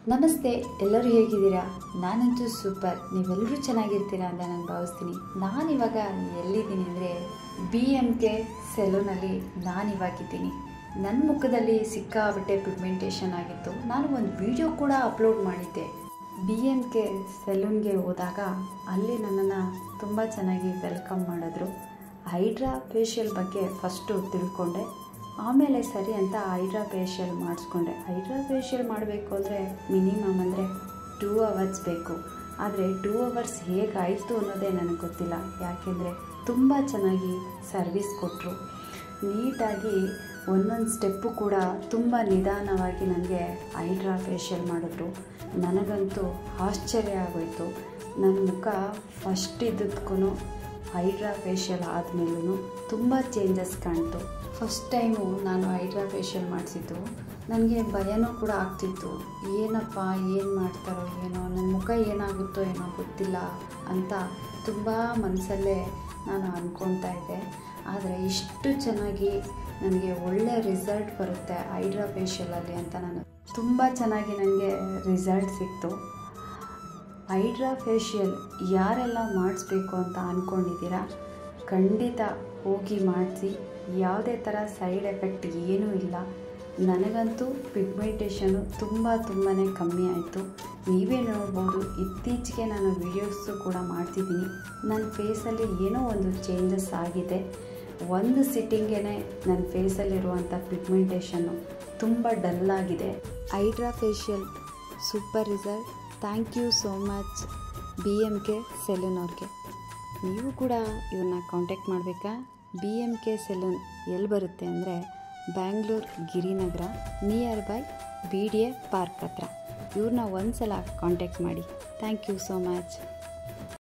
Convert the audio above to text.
ನಮಸ್ತೆ ಎಲ್ಲರೂ ಹೇಗಿದ್ದೀರಾ ನಾನಂತೂ ಸೂಪರ್ ನೀವೆಲ್ಲರೂ ಚೆನ್ನಾಗಿರ್ತೀರಾ ಅಂತ ನಾನು ಭಾವಿಸ್ತೀನಿ ನಾನಿವಾಗ ಎಲ್ಲಿದ್ದೀನಿ ಅಂದರೆ ಬಿ ಎಮ್ ಕೆ ಸೆಲೂನಲ್ಲಿ ನಾನಿವಾಗಿದ್ದೀನಿ ನನ್ನ ಮುಖದಲ್ಲಿ ಸಿಕ್ಕಾಬಟ್ಟೆ ಪಿಗ್ಮೆಂಟೇಷನ್ ಆಗಿತ್ತು ನಾನು ಒಂದು ವಿಡಿಯೋ ಕೂಡ ಅಪ್ಲೋಡ್ ಮಾಡಿದ್ದೆ ಬಿ ಎಮ್ ಕೆ ಸೆಲೂನ್ಗೆ ಹೋದಾಗ ಅಲ್ಲಿ ನನ್ನನ್ನು ತುಂಬ ಚೆನ್ನಾಗಿ ವೆಲ್ಕಮ್ ಮಾಡಿದ್ರು ಹೈಡ್ರಾ ಫೇಶಿಯಲ್ ಬಗ್ಗೆ ಫಸ್ಟು ತಿಳ್ಕೊಂಡೆ ಆಮೇಲೆ ಸರಿ ಅಂತ ಹೈಡ್ರಾ ಫೇಶಿಯಲ್ ಮಾಡಿಸ್ಕೊಂಡೆ ಹೈಡ್ರಾ ಫೇಶಿಯಲ್ ಮಾಡಬೇಕು ಅಂದರೆ ಮಿನಿಮಮ್ ಅಂದರೆ ಟೂ ಅವರ್ಸ್ ಬೇಕು ಆದರೆ ಟೂ ಅವರ್ಸ್ ಹೇಗಾಯಿತು ಅನ್ನೋದೇ ನನಗೆ ಗೊತ್ತಿಲ್ಲ ಯಾಕೆಂದರೆ ತುಂಬ ಚೆನ್ನಾಗಿ ಸರ್ವಿಸ್ ಕೊಟ್ಟರು ನೀಟಾಗಿ ಒಂದೊಂದು ಸ್ಟೆಪ್ಪು ಕೂಡ ತುಂಬ ನಿಧಾನವಾಗಿ ನನಗೆ ಹೈಡ್ರಾ ಫೇಶಿಯಲ್ ಮಾಡಿದ್ರು ನನಗಂತೂ ಆಶ್ಚರ್ಯ ಆಗೋಯಿತು ನನ್ನ ಮುಖ ಫಸ್ಟ್ ಇದ್ದದಕ್ಕೂ ಹೈಡ್ರಾ ಫೇಶಿಯಲ್ ಆದಮೇಲೂ ತುಂಬ ಚೇಂಜಸ್ ಕಾಣ್ತು ಫಸ್ಟ್ ಟೈಮು ನಾನು ಹೈಡ್ರಾ ಫೇಶಿಯಲ್ ಮಾಡಿಸಿದ್ದು ನನಗೆ ಭಯನೂ ಕೂಡ ಆಗ್ತಿತ್ತು ಏನಪ್ಪ ಏನು ಮಾಡ್ತಾರೋ ಏನೋ ನನ್ನ ಮುಖ ಏನಾಗುತ್ತೋ ಏನೋ ಗೊತ್ತಿಲ್ಲ ಅಂತ ತುಂಬ ಮನಸ್ಸಲ್ಲೇ ನಾನು ಅಂದ್ಕೊತಾ ಇದ್ದೆ ಆದರೆ ಇಷ್ಟು ಚೆನ್ನಾಗಿ ನನಗೆ ಒಳ್ಳೆ ರಿಸಲ್ಟ್ ಬರುತ್ತೆ ಹೈಡ್ರಾ ಫೇಶಿಯಲಲ್ಲಿ ಅಂತ ನಾನು ತುಂಬ ಚೆನ್ನಾಗಿ ನನಗೆ ರಿಸಲ್ಟ್ ಸಿಕ್ತು ಹೈಡ್ರಾ ಫೇಶಿಯಲ್ ಯಾರೆಲ್ಲ ಮಾಡಿಸ್ಬೇಕು ಅಂತ ಅಂದ್ಕೊಂಡಿದ್ದೀರಾ ಖಂಡಿತ ಹೋಗಿ ಮಾಡಿಸಿ ಯಾವುದೇ ಥರ ಸೈಡ್ ಎಫೆಕ್ಟ್ ಏನೂ ಇಲ್ಲ ನನಗಂತೂ ಪಿಗ್ಮೆಂಟೇಷನು ತುಂಬ ತುಂಬಾ ಕಮ್ಮಿ ಆಯಿತು ನೀವೇ ನೋಡ್ಬೋದು ಇತ್ತೀಚೆಗೆ ನಾನು ವೀಡಿಯೋಸು ಕೂಡ ಮಾಡ್ತಿದ್ದೀನಿ ನನ್ನ ಫೇಸಲ್ಲಿ ಏನೋ ಒಂದು ಚೇಂಜಸ್ ಆಗಿದೆ ಒಂದು ಸಿಟ್ಟಿಂಗೇ ನನ್ನ ಫೇಸಲ್ಲಿರುವಂಥ ಪಿಗ್ಮೆಂಟೇಷನ್ನು ತುಂಬ ಡಲ್ಲಾಗಿದೆ hydra facial super result thank you so much B M K salon ಅವ್ರಿಗೆ ನೀವು ಕೂಡ ಇವ್ರನ್ನ ಕಾಂಟ್ಯಾಕ್ಟ್ ಮಾಡಬೇಕಾ ಬಿ ಎಮ್ ಕೆ ಸೆಲೂನ್ ಎಲ್ಲಿ ಬರುತ್ತೆ ಅಂದರೆ Bangalore Girinagar near by B D A park ಹತ್ರ ಇವ್ರನ್ನ ಒಂದು ಸಲ ಕಾಂಟ್ಯಾಕ್ಟ್ ಮಾಡಿ ಥ್ಯಾಂಕ್ ಯು ಸೋ ಮಚ್